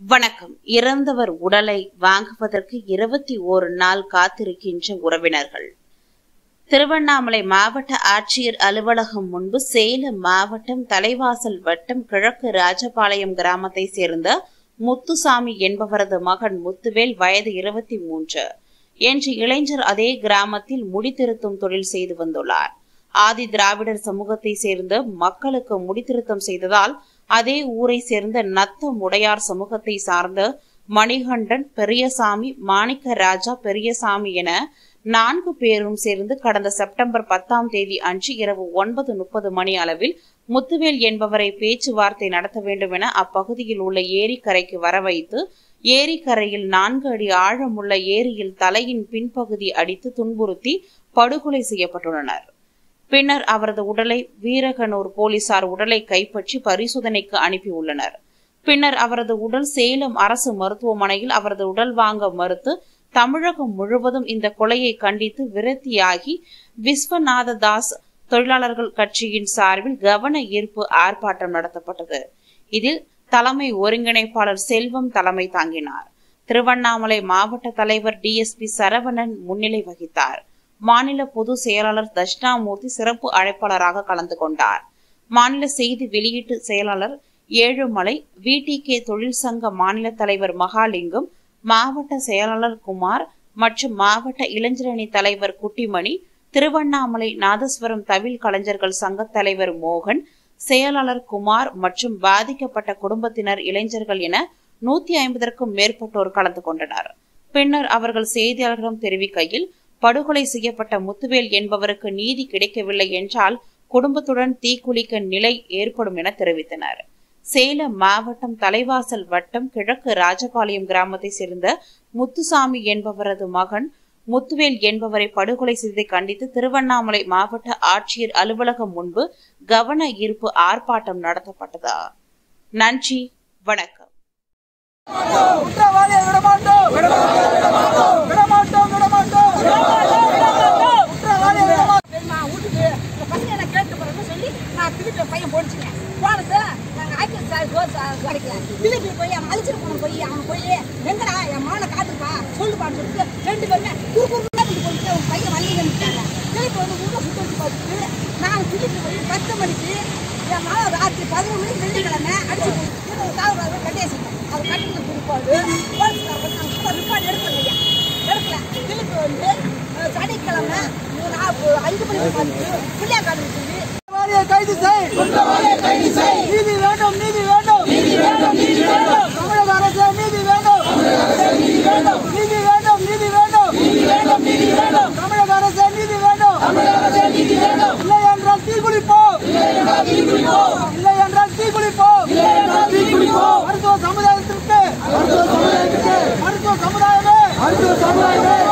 வணக்கம் இறந்தவர் உடலை வாங்குவதற்கு இருபத்தி ஓரு நாள் காத்திருக்கின்ற உறவினர்கள் திருவண்ணாமலை மாவட்ட ஆட்சியர் அலுவலகம் முன்பு சேலம் மாவட்டம் தலைவாசல் வட்டம் கிழக்கு ராஜபாளையம் கிராமத்தை சேர்ந்த முத்துசாமி என்பவரது மகன் முத்துவேல் வயது இருபத்தி மூன்று என்று இளைஞர் அதே கிராமத்தில் முடித்திருத்தும் தொழில் செய்து வந்துள்ளார் ஆதி திராவிடர் சமூகத்தை சேர்ந்த மக்களுக்கு முடித்திருத்தம் செய்ததால் அதே ஊரை சேர்ந்த நத்த முடையார் சமூகத்தை சார்ந்த மணிகண்டன் பெரியசாமி மாணிக்க ராஜா பெரியசாமி என நான்கு பேரும் சேர்ந்து கடந்த செப்டம்பர் பத்தாம் தேதி அன்று இரவு ஒன்பது முப்பது மணி அளவில் முத்துவேல் என்பவரை பேச்சுவார்த்தை நடத்த வேண்டும் என அப்பகுதியில் உள்ள ஏரிக்கரைக்கு வர வைத்து ஏரிக்கரையில் நான்கு அடி ஆழமுள்ள ஏரியில் தலையின் பின்பகுதி அடித்து துன்புறுத்தி படுகொலை செய்யப்பட்டுள்ளனர் பின்னர் அவரது உடலை வீரகனூர் போலீசார் உடலை கைப்பற்றி பரிசோதனைக்கு அனுப்பியுள்ளனர் பின்னர் அவரது உடல் சேலம் அரசு மருத்துவமனையில் அவரது உடல் வாங்க மறுத்து தமிழகம் முழுவதும் இந்த கொலையை கண்டித்து விரத்தியாகி விஸ்வநாத தாஸ் தொழிலாளர்கள் கட்சியின் சார்பில் கவன ஈர்ப்பு ஆர்ப்பாட்டம் நடத்தப்பட்டது இதில் தலைமை ஒருங்கிணைப்பாளர் செல்வம் தலைமை தாங்கினார் திருவண்ணாமலை மாவட்ட தலைவர் டிஎஸ்பி சரவணன் முன்னிலை வகித்தார் மாநில பொதுச் செயலாளர் தட்சிணாமூர்த்தி சிறப்பு அழைப்பாளராக கலந்து கொண்டார் மாநில செய்தி வெளியீட்டு செயலாளர் ஏழுமலை விடிகே தொழில் சங்க மாநில தலைவர் மகாலிங்கம் மாவட்ட செயலாளர் குமார் மற்றும் மாவட்ட இளைஞரணி தலைவர் குட்டிமணி திருவண்ணாமலை நாதஸ்வரம் தவில் கலைஞர்கள் சங்க தலைவர் மோகன் செயலாளர் குமார் மற்றும் பாதிக்கப்பட்ட குடும்பத்தினர் இளைஞர்கள் என நூத்தி ஐம்பதற்கும் மேற்பட்டோர் கலந்து கொண்டனர் பின்னர் அவர்கள் செய்தியாளர்களிடம் தெரிவிக்கையில் படுகொலை செய்யப்பட்ட முத்துவேல் என்பவருக்கு நீதி கிடைக்கவில்லை என்றால் குடும்பத்துடன் தீக்குளிக்க நிலை ஏற்படும் என தெரிவித்தனர் சேலம் மாவட்டம் தலைவாசல் வட்டம் கிழக்கு ராஜபாளையம் கிராமத்தை சேர்ந்த முத்துசாமி என்பவரது மகன் முத்துவேல் என்பவரை படுகொலை செய்ததை கண்டித்து திருவண்ணாமலை மாவட்ட ஆட்சியர் அலுவலகம் முன்பு கவன ஈர்ப்பு ஆர்ப்பாட்டம் நடத்தப்பட்டதா நன்றி வணக்கம் குற்றவாளியை விடமாட்டோம் விடமாட்டோம் விடமாட்டோம் குற்றவாளியை விடமாட்டோம் தெரியுமா வீட்டுக்கு இந்த பசங்க என்ன கேட்டு போறேன்னு சொல்லி நான் திருப்பி பையன் போடிச்சுங்க போனது நாங்கள் ஆக்கில் சார் சோறு சா- கிடைக்கல திருப்பி போய் அவன் அழிச்சிட்டு போன போய் அவன் போய் எங்கடா என் மகனை காட்டுப்பா சொல்லுப்பான்னு சொல்லிட்டு ரெண்டு பேருமே குறுக்குறு போயிட்டு அவன் பையன் வழியில் நின்றுட்டாங்க திருப்பி வந்து உள்ள சுட்டு வச்சு பார்த்துட்டு நான் திருப்பி போய் பத்து மணிக்கு என் மகன் ராத்திரி பதினொரு மணிக்கு வெள்ளிக்கிழமை அடிச்சு காவல் கட்டியாச்சு அவர் கட்டின குறிப்பாடு போலீஸ்கார வந்து நாங்கள் சும்மா ரிக்கார்டு எடுக்கல ஐயா எடுக்கல திருப்பி வந்து அஹ், சனிக்கிழமை ஒரு ஆ- அஞ்சு மணிக்கு பார்த்துட்டு பிள்ளையாக்காடு சொல்லி குற்றவாளியை கைது செய் குற்றவாளியை கைது செய் நீதி வேண்டும் நீதி வேண்டும் நீதி வேண்டும் நீதி வேண்டும் தமிழக அரசு நீதி வேண்டும் நீதி வேண்டும் நீதி வேண்டும் நீதி வேண்டும் நீதி வேண்டும் நீதி வேண்டும் தமிழக அரசு நீதி வேண்டும் தமிழக அரசு நீதி வேண்டும் இல்லை என்றால் தீக்குளிப்போம் இல்லை என்றால் தீக்குளிப்போம் இல்லை என்றால் தீக்குளிப்போம் இல்லை என்றால் தீக்குளிப்போம் மருத்துவ சமுதாயத்திற்கு மருத்துவ சமுதாயத்திற்கு மருத்துவ சமுதாயமே மருத்துவ சமுதாயமே